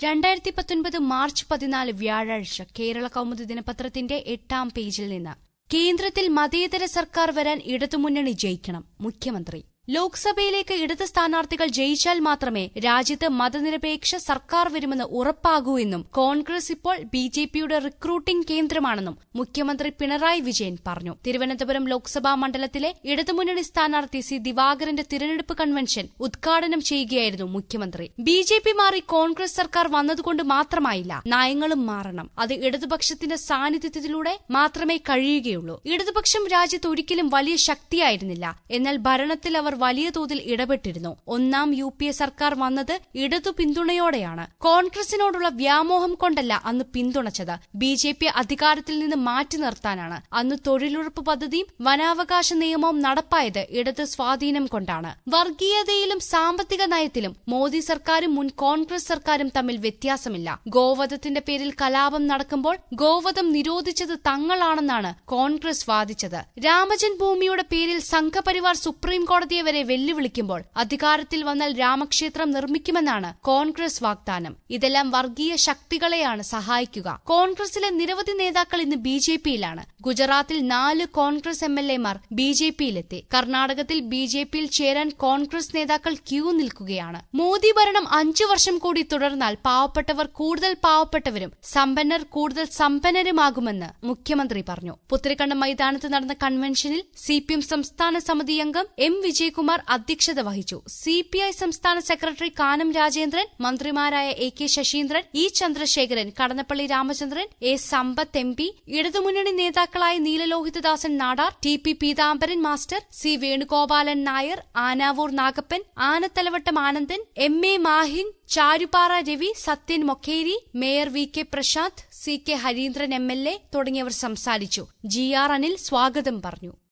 രണ്ടായിരത്തി പത്തൊൻപത് മാർച്ച് പതിനാല് വ്യാഴാഴ്ച കേരള കൗമുദി ദിനപത്രത്തിന്റെ എട്ടാം പേജിൽ നിന്ന് കേന്ദ്രത്തിൽ മതേതര സർക്കാർ വരാൻ ഇടതുമുന്നണി ജയിക്കണം മുഖ്യമന്ത്രി ലോക്സഭയിലേക്ക് ഇടത് സ്ഥാനാർത്ഥികൾ ജയിച്ചാൽ മാത്രമേ രാജ്യത്ത് മതനിരപേക്ഷ സർക്കാർ വരുമെന്ന് ഉറപ്പാകൂ എന്നും കോൺഗ്രസ് ഇപ്പോൾ ബി ജെ പിയുടെ റിക്രൂട്ടിംഗ് കേന്ദ്രമാണെന്നും മുഖ്യമന്ത്രി പിണറായി വിജയൻ പറഞ്ഞു തിരുവനന്തപുരം ലോക്സഭാ മണ്ഡലത്തിലെ ഇടതുമുന്നണി സ്ഥാനാർത്ഥി സി ദിവാകരന്റെ തിരഞ്ഞെടുപ്പ് കൺവെൻഷൻ ഉദ്ഘാടനം ചെയ്യുകയായിരുന്നു മുഖ്യമന്ത്രി ബി ജെ പി മാറി കോൺഗ്രസ് സർക്കാർ വന്നതുകൊണ്ട് മാത്രമായില്ല നയങ്ങളും മാറണം അത് ഇടതുപക്ഷത്തിന്റെ സാന്നിധ്യത്തിലൂടെ മാത്രമേ കഴിയുകയുള്ളൂ ഇടതുപക്ഷം രാജ്യത്ത് ഒരിക്കലും വലിയ ശക്തിയായിരുന്നില്ല എന്നാൽ ഭരണത്തിൽ അവർ വലിയ തോതിൽ ഇടപെട്ടിരുന്നു ഒന്നാം യു പി എ സർക്കാർ വന്നത് ഇടതു പിന്തുണയോടെയാണ് കോൺഗ്രസിനോടുള്ള വ്യാമോഹം കൊണ്ടല്ല അന്ന് പിന്തുണച്ചത് ബി ജെ പി അധികാരത്തിൽ നിന്ന് മാറ്റി നിർത്താനാണ് അന്ന് തൊഴിലുറപ്പ് പദ്ധതിയും വനാവകാശ നിയമവും നടപ്പായത് ഇടത് സ്വാധീനം കൊണ്ടാണ് വർഗീയതയിലും സാമ്പത്തിക നയത്തിലും മോദി സർക്കാരും മുൻ കോൺഗ്രസ് സർക്കാരും തമ്മിൽ വ്യത്യാസമില്ല ഗോവധത്തിന്റെ പേരിൽ കലാപം നടക്കുമ്പോൾ ഗോവധം നിരോധിച്ചത് തങ്ങളാണെന്നാണ് കോൺഗ്രസ് വാദിച്ചത് രാമജൻ ഭൂമിയുടെ പേരിൽ സംഘപരിവാർ സുപ്രീം കോടതിയെ വരെ വെല്ലുവിളിക്കുമ്പോൾ അധികാരത്തിൽ വന്നാൽ രാമക്ഷേത്രം നിർമ്മിക്കുമെന്നാണ് കോൺഗ്രസ് വാഗ്ദാനം ഇതെല്ലാം വർഗീയ ശക്തികളെയാണ് സഹായിക്കുക കോൺഗ്രസിലെ നിരവധി നേതാക്കൾ ഇന്ന് ബി ജെ പിയിലാണ് ഗുജറാത്തിൽ നാല് കോൺഗ്രസ് എം എൽ എമാർ ബി ജെ പിയിലെത്തി കർണാടകത്തിൽ ബി ജെ പിയിൽ ചേരാൻ കോൺഗ്രസ് നേതാക്കൾ ക്യൂ നിൽക്കുകയാണ് മോദി ഭരണം അഞ്ചു വർഷം കൂടി തുടർന്നാൽ പാവപ്പെട്ടവർ കൂടുതൽ പാവപ്പെട്ടവരും സമ്പന്നർ കൂടുതൽ സമ്പന്നരുമാകുമെന്ന് മുഖ്യമന്ത്രി പറഞ്ഞു പുത്തരിക്കണ്ടം മൈതാനത്ത് നടന്ന കൺവെൻഷനിൽ സി പി എം സംസ്ഥാന സമിതി അംഗം എം വിജയകുമാർ അധ്യക്ഷത വഹിച്ചു സി പി ഐ സംസ്ഥാന സെക്രട്ടറി കാനം രാജേന്ദ്രൻ മന്ത്രിമാരായ A K Sasindran E Chandrasekharan Kadannappally Ramachandran A Sampath M P ഇടതുമുന്നണി നേതാക്കളായ Neelalohithadasan Nadar T P Peethambaran master C Venugopalan Nair Anavoor Nagappan Anathalavattom Anandan M A Mahin Charupara Ravi Sathyan Mokeri mayor V K Prasanth C K Hareendran M L A തുടങ്ങിയവർ സംസാരിച്ചു ജി ആർ അനിൽ സ്വാഗതം പറഞ്ഞു